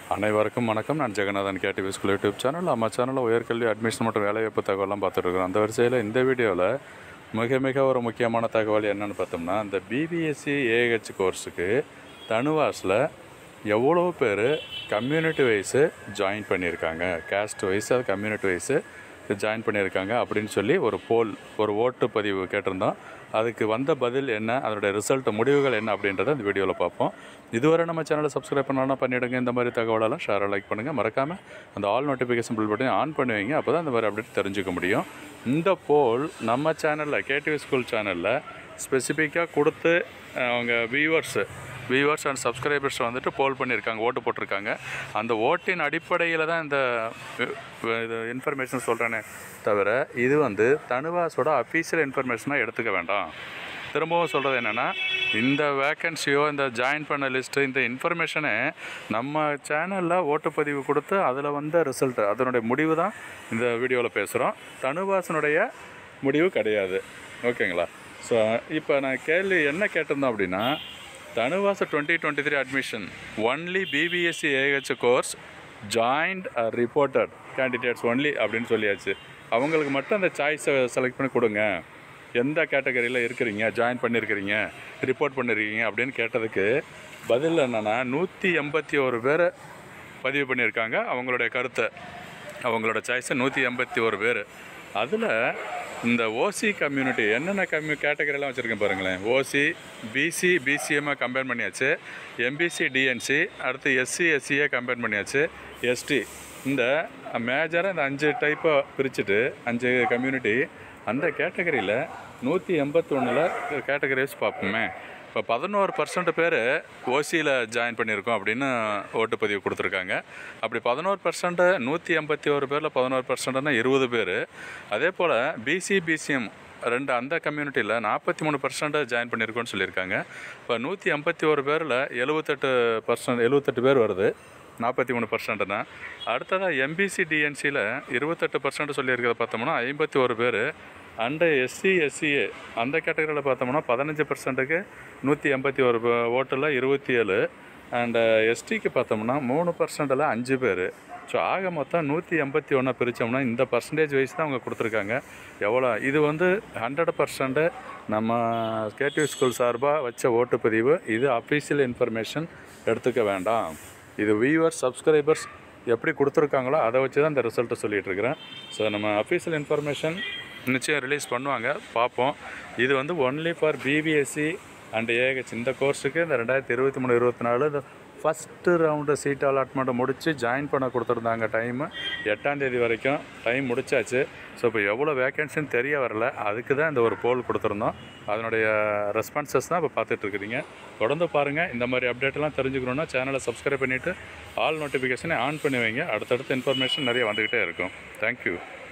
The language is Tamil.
அனைவருக்கும் வணக்கம் நான் Jeganathan KTV school YouTube channel நம்ம சேனலில் உயர்கல்வி அட்மிஷன் மற்றும் வேலைவாய்ப்பு தகவலாம் பார்த்துட்டு இருக்கிறோம் அந்த வரிசையில் இந்த வீடியோவில் மிக மிக ஒரு முக்கியமான தகவல் என்னன்னு பார்த்தோம்னா இந்த பிபிஎஸ்சி ஏஹெச் கோர்ஸுக்கு தனுவாஸில் எவ்வளோ பேர் கம்யூனிட்டி வைஸு ஜாயின் பண்ணியிருக்காங்க கேஸ்ட் வைஸ் அது கம்யூனிட்டி வைஸு ஜாயின் பண்ணியிருக்காங்க அப்படின்னு சொல்லி ஒரு போல் ஒரு ஓட்டு பதிவு கேட்டிருந்தோம் அதுக்கு வந்த பதில் என்ன அதனுடைய ரிசல்ட் முடிவுகள் என்ன அப்படின்றத இந்த வீடியோவில் பார்ப்போம் இதுவரை நம்ம சேனலை சப்ஸ்கிரைப் பண்ணலாம் பண்ணிவிடுங்க இந்த மாதிரி தகவலெல்லாம் ஷேர் லைக் பண்ணுங்கள் மறக்காமல் அந்த all notification bell button on பண்ணுவீங்க அப்போ தான் இந்த மாதிரி அப்டேட் தெரிஞ்சுக்க முடியும் இந்த போல் நம்ம சேனலில் கேடிவி ஸ்கூல் சேனலில் ஸ்பெசிஃபிக்காக கொடுத்து அஹ், அவங்க வியூவர்ஸு வியூவர்ஸ் அண்ட் சப்ஸ்கிரைபர்ஸ் வந்துட்டு போல் பண்ணியிருக்காங்க ஓட்டு போட்டிருக்காங்க அந்த ஓட்டின் அடிப்படையில் தான் இந்த அஹ், இது இன்ஃபர்மேஷன் சொல்கிறேனே தவிர இது வந்து தனுவாஸோட அஃபீஷியல் இன்ஃபர்மேஷனாக எடுத்துக்க வேண்டாம் திரும்பவும் சொல்கிறது என்னென்னா இந்த வேக்கன்சியோ இந்த ஜாயின் பண்ண லிஸ்ட்டு இந்த இன்ஃபர்மேஷனை நம்ம சேனலில் ஓட்டுப்பதிவு கொடுத்து அதில் வந்த ரிசல்ட் அதனுடைய முடிவு தான் இந்த வீடியோவில் பேசுகிறோம் தனுவாசனுடைய முடிவு கிடையாது ஓகேங்களா ஸோ இப்போ நான் கேள்வி என்ன கேட்டிருந்தோம் அப்படின்னா TANUVAS twenty twenty three admission only BVSc AH course joined reported candidates only அப்படின்னு சொல்லியாச்சு அவங்களுக்கு மட்டும் அந்த சாய்ஸை செலக்ட் பண்ணி கொடுங்க எந்த கேட்டகரியில் இருக்கிறீங்க ஜாயின் பண்ணியிருக்கிறீங்க ரிப்போர்ட் பண்ணியிருக்கீங்க அப்படின்னு கேட்டதுக்கு பதில் என்னென்னா நூற்றி எண்பத்தி ஒரு பேர் பதிவு பண்ணியிருக்காங்க அவங்களுடைய கருத்தை அவங்களோட சாய்ஸை நூற்றி எண்பத்தி ஒரு பேர் அதில் இந்த ஓசி கம்யூனிட்டி என்னென்ன கம்யூ கேட்டகரியெல்லாம் வச்சுருக்கேன் பாருங்களேன் ஓசி பிசி பிசிஎம்மை கம்பேர் பண்ணியாச்சு எம்பிசி டிஎன்சி அடுத்து எஸ்சி எஸ்சியை கம்பேர் பண்ணியாச்சு எஸ்டி இந்த மேஜராக இந்த அஞ்சு டைப்பை பிரிச்சுட்டு அஞ்சு கம்யூனிட்டி அந்த கேட்டகரியில் நூற்றி எண்பத்தொன்னில் கேட்டகரிஸ் பார்ப்போமே இப்போ பதினோரு பர்சன்ட் பேர் ஓசியில் ஜாயின் பண்ணியிருக்கோம் அப்படின்னு ஓட்டுப்பதிவு கொடுத்துருக்காங்க அப்படி பதினோரு பர்சன்ட்டு நூற்றி எண்பத்தி ஒரு பேரில் பதினோரு பர்சன்ட்னா இருபது பேர் அதே போல் பிசி பிசிஎம் ரெண்டு அந்த கம்யூனிட்டியில் நாற்பத்தி மூணு பர்சன்ட் ஜாயின் பண்ணியிருக்கோன்னு சொல்லியிருக்காங்க இப்போ நூற்றி எண்பத்தி ஒரு பேரில் எழுபத்தெட்டு பர்சன்ட் எழுபத்தெட்டு பேர் வருது நாற்பத்தி மூணு பர்சன்ட்னா அடுத்ததாக எம்பிசி டிஎன்சியில் இருபத்தெட்டு பர்சன்ட் சொல்லியிருக்கிறத பார்த்தோம்னா ஐம்பத்தி ஒரு பேர் அண்டு எஸ்சி எஸ்சிஏ அந்த கேட்டகரியில் பார்த்தோம்னா பதினஞ்சு பர்சன்ட்டுக்கு நூற்றி எண்பத்தி ஒரு ஓட்டில் இருபத்தி ஏழு அண்டு எஸ்டிக்கு பார்த்தோம்னா மூணு பர்சன்ட்டில் அஞ்சு பேர் ஸோ ஆக மொத்தம் நூற்றி எண்பத்தி ஒன்றா பிரித்தோம்னா இந்த பர்சன்டேஜ் வைஸ் தான் அவங்க கொடுத்துருக்காங்க எவ்வளோ இது வந்து ஹண்ட்ரட் பர்சன்ட்டு நம்ம கேடிவி ஸ்கூல் சார்பாக வச்ச ஓட்டுப்பதிவு இது அஃபீஷியல் இன்ஃபர்மேஷன் எடுத்துக்க வேண்டாம் இது வியூவர்ஸ் சப்ஸ்கிரைபர்ஸ் எப்படி கொடுத்துருக்காங்களோ அதை வச்சு தான் இந்த ரிசல்ட்டை சொல்லிகிட்டு இருக்கிறேன் ஸோ நம்ம அஃபீஷியல் இன்ஃபர்மேஷன் நிச்சயம் ரிலீஸ் பண்ணுவாங்க பார்ப்போம் இது வந்து only for BVSc and AH இந்த கோர்ஸுக்கு இந்த ரெண்டாயிரத்தி இருபத்தி மூணு இருபத்தி நாலு இந்த ஃபஸ்ட்டு ரவுண்டு சீட் அலாட்மெண்ட்டை முடித்து ஜாயின் பண்ண கொடுத்துருந்தாங்க டைமு எட்டாம் தேதி வரைக்கும் டைம் முடிச்சாச்சு ஸோ இப்போ எவ்வளோ வேகன்சின்னு தெரிய வரல அதுக்கு தான் இந்த ஒரு போல் கொடுத்துருந்தோம் அதனுடைய ரெஸ்பான்சஸ் தான் இப்போ பார்த்துட்ருக்குறீங்க தொடர்ந்து பாருங்கள் இந்த மாதிரி அப்டேட்லாம் தெரிஞ்சுக்கணுன்னா சேனலை சப்ஸ்கிரைப் பண்ணிவிட்டு ஆல் நோட்டிஃபிகேஷனை ஆன் பண்ணி வைங்க அடுத்தடுத்த இன்ஃபர்மேஷன் நிறைய வந்துக்கிட்டே இருக்கும் தேங்க்யூ